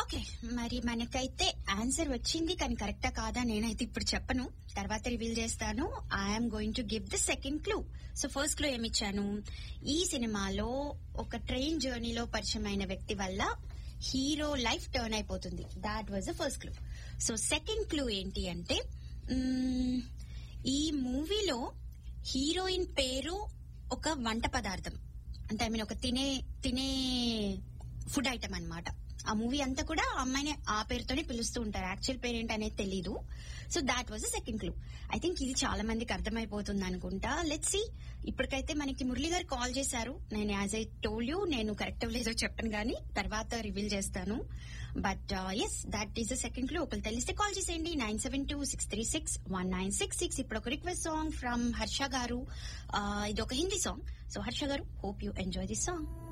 okay మరి మనకైతే answer వచ్చింది కానీ కరెక్టా కాదా నేనైతే ఇప్పుడు చెప్పను తర్వాత రివీల్ చేస్తాను I'm going to give the second clue so first clue ఏమిచ్చాను ఈ సినిమాలో ఒక ట్రైన్ జర్నీలో పరిచయమైన వ్యక్తి వల్ల హీరో లైఫ్ టర్న్ అయిపోతుంది that was the first clue so second clue ఏంటి అంటే మ్మ్, ఈ మూవీలో హీరోయిన్ పేరు ఒక వంట పదార్థం అంటే ఐ మీన్ ఒక తినే తినే ఫుడ్ ఐటమ్ అన్నమాట ఆ మూవీ అంతా కూడా ఆ అమ్మాయిని ఆ పేరుతోనే పిలుస్తూ ఉంటారు యాక్చువల్ పేరు ఏంటి అనేది తెలీదు so that was the second clue I think ఇది చాలా మందికి అర్థమైపోతుంది అనుకుంటా లెట్ సి ఇప్పటికైతే మనకి మురళి గారు కాల్ చేశారు నేను యాజ్ ఐ టోల్ యూ నేను కరెక్ట్ లేదో చెప్పను గానీ తర్వాత రివీల్ చేస్తాను but yes that is the second clue ఒకరు తెలిస్తే కాల్ చేసేయండి nine seven two six three six one nine six six ఇప్పుడు ఒక రిక్వెస్ట్ సాంగ్ ఫ్రమ్ హర్ష గారు Uh, ఇది ఒక హిందీ సాంగ్ సో హర్ష గారు hope you enjoy this song